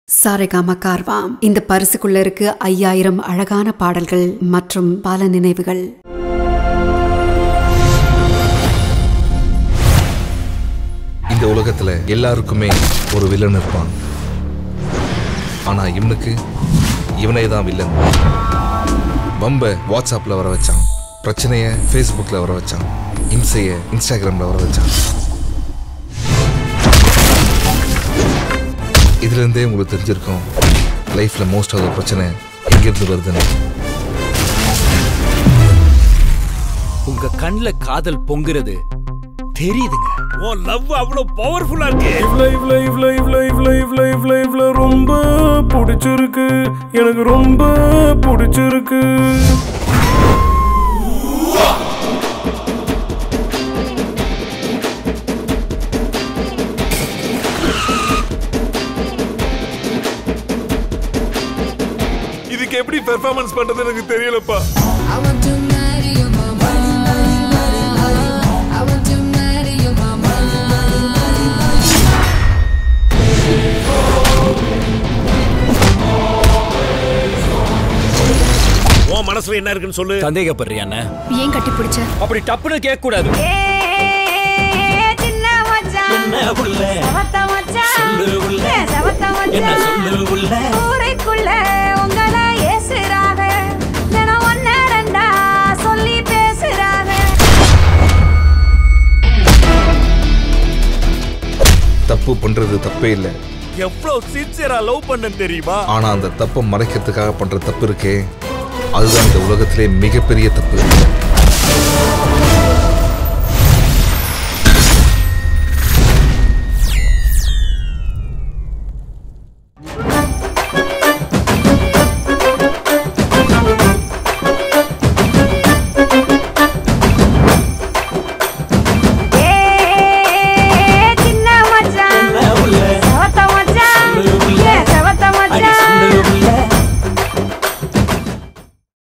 சாரேகாமா கார்வாம் இந்த பரிசுக்குள்ள இருக்கு ஐயாயிரம் அழகான பாடல்கள் மற்றும் பல நினைவுகள் இந்த உலகத்துல எல்லாருக்குமே ஒரு வில்லன் இருப்பான் ஆனா இவனுக்கு இவனே தான் வில்லன் வம்ப வாட்ஸ்அப்ல வர வச்சான் பிரச்சனைய ஃபேஸ்புக்ல வர வச்சான் இம்சைய இன்ஸ்டாகிராம்ல வர வச்சான் இதுல இருந்தே உங்களுக்கு தெரிஞ்சிருக்கும் லைஃப்ல மோஸ்ட் ஆஃப் பிரச்சனை எங்கிருந்து வருதுன்னு உங்க கண்ணுல காதல் பொங்குறது தெரியுதுங்க உன் லவ் அவ்வளவு பவர்ஃபுல்லா இருக்கு இவ்ள இவ்ள இவ்ள இவ்ள இவ்ள இவ்ள இவ்ள இவ்ள ரொம்ப பிடிச்சிருக்கு எனக்கு ரொம்ப பிடிச்சிருக்கு இதுக்கு எப்படி பெர்ஃபார்மன்ஸ் பண்றது எனக்கு தெரியலப்பா I want to marry your mama. I want to marry your mama. உன் மனசுல என்ன இருக்குன்னு சொல்லு சந்தேகப்படுறியா அண்ணா? ஏன் கட்டி பிடிச்ச அப்படி டப்புன்னு கேட்க கூடாது சின்ன மச்சான் செவத்த மச்சான் ஏ, செவத்த மச்சான் ஊரைக்குள்ள உங்களை ஏசுறாங்க தினம் ஒன்னு ரெண்டா சொல்லி பேசுறாங்க தப்பு பண்றது தப்பே இல்லை எவ்வளவு சின்சியரா லவ் பண்ண தெரியுமா ஆனா அந்த தப்பை மறைக்கிறதுக்காக பண்ற தப்பு இருக்கே அதுதான் இந்த உலகத்திலே மிகப்பெரிய தப்பு